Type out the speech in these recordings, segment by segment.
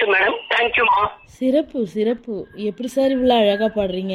Madam தேங்க்யூமா சிறப்பு சிறப்பு எப்படி சார் இவ்வளோ அழகாக பாடுறீங்க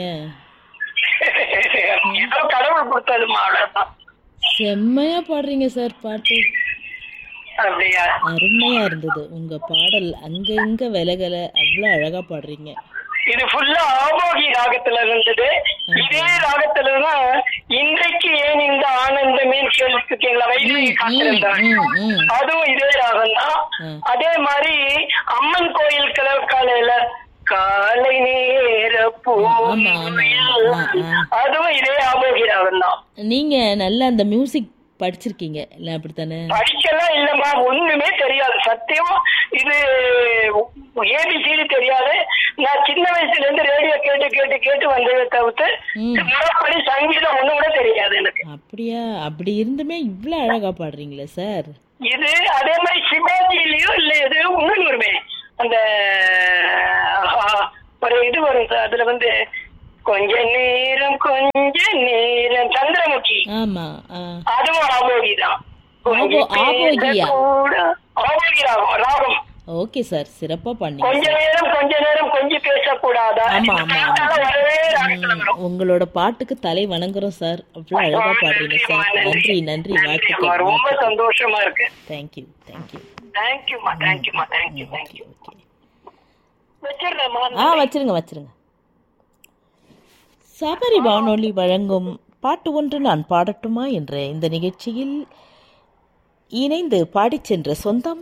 ஏதோ கடவுள் கொடுத்ததுமா அவ்வளவுதான் செம்மையா பாடுறீங்க சார் பாட்டு அப்படியா அருமையா இருந்தது உங்க பாடல் அங்க இங்க விலகல அவ்வளோ அழகா பாடுறீங்க இது ஃபுல்லா ஆபோகி ராகத்துல இருந்தது இதே ராகத்துல தான் இன்றைக்கு ஏன் இந்த ஆனந்தமே கேள்விப்பட்டீங்களா வைதேகி காத்திருந்தாங்க ம், ம். அதுவும் இதே ராகம் தான் ம். அதே மாதிரி அம்மன் கோயில் கிளர் காலையில காலை நேர ஆமா, ஆமா, ஆமா. ஆ, அதுவும் இதே ஆபோகி ராகம் தான் நீங்க நல்லா அந்த மியூசிக் படிச்சிருக்கீங்க இல்ல அப்படித்தானே படிக்கலாம் இல்லம்மா ஒண்ணுமே தெரியாது சத்தியம் இது ஏபிசிடி தெரியாது நான் சின்ன வயசுல இருந்து ரேடியோ கேட்டு கேட்டு கேட்டு வந்ததை தவிர்த்து ம். முறைப்படி சங்கீதம் ஒண்ணு கூட தெரியாது எனக்கு அப்படியா அப்படி இருந்துமே இவ்வளோ அழகா பாடுறீங்களே சார் இது அதே மாதிரி சிவாஜிலயும் இல்ல இது இன்னொன்னு வருமே அந்த ஆஹா, ஒரு இது வரும் சார் அதுல வந்து கொஞ்ச நேரம் கொஞ்ச நேரம் சந்திரமுகி ஆமா ஆ. அதுவும் ஆபோகி தான் ஆபோ- ஆபோகியா? ஆபோகி ராகம் ராகம் ஓகே சார் சிறப்பா பண்ணீங்க கொஞ்ச நேரம் கொஞ்ச நேரம் கொஞ்சம் பேசக்கூடாதா ஆமா, இந்த ஆமா, பாட்டால வரவே ராகத்துல வரும் உங்களோட பாட்டுக்கு தலை வணங்குறோம் சார் அவ்வளோ அழகா பாடுறீங்க சார் நன்றி நன்றி நன்றிம்மா. வாழ்த்துக்கள் ரொம்ப சந்தோஷமா இருக்கு தேங்க்யூ தேங்க்யூ தேங்க்யூமா தேங்க்யூமா தேங்க்யூ தேங்க்யூ ஓகே வச்சிடுறேம்மா ஆ வச்சிருங்க வச்சிருங்க சபரி வானொலி வழங்கும் பாட்டு ஒன்று நான் பாடட்டுமா என்ற இந்த நிகழ்ச்சியில் இணைந்து பாடிச் சென்ற சொந்தம்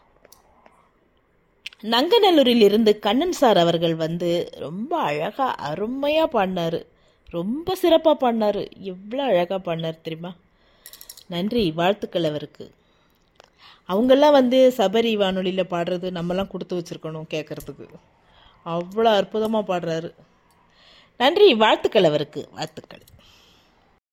நங்கநல்லூரில் இருந்து கண்ணன் சார் அவர்கள் வந்து ரொம்ப அழகா அருமையா பாடினாரு ரொம்ப சிறப்பா பாடினாரு எவ்வளோ அழகா பாடினார் தெரியுமா நன்றி வாழ்த்துக்கள் அவருக்கு அவங்கெல்லாம் வந்து சபரி வானொலியில் பாடுறது நம்மலாம் கொடுத்து வச்சிருக்கணும் கேட்கறதுக்கு அவ்வளோ அற்புதமாக பாடுறாரு நன்றி வாழ்த்துக்கள் அவருக்கு வாழ்த்துக்கள்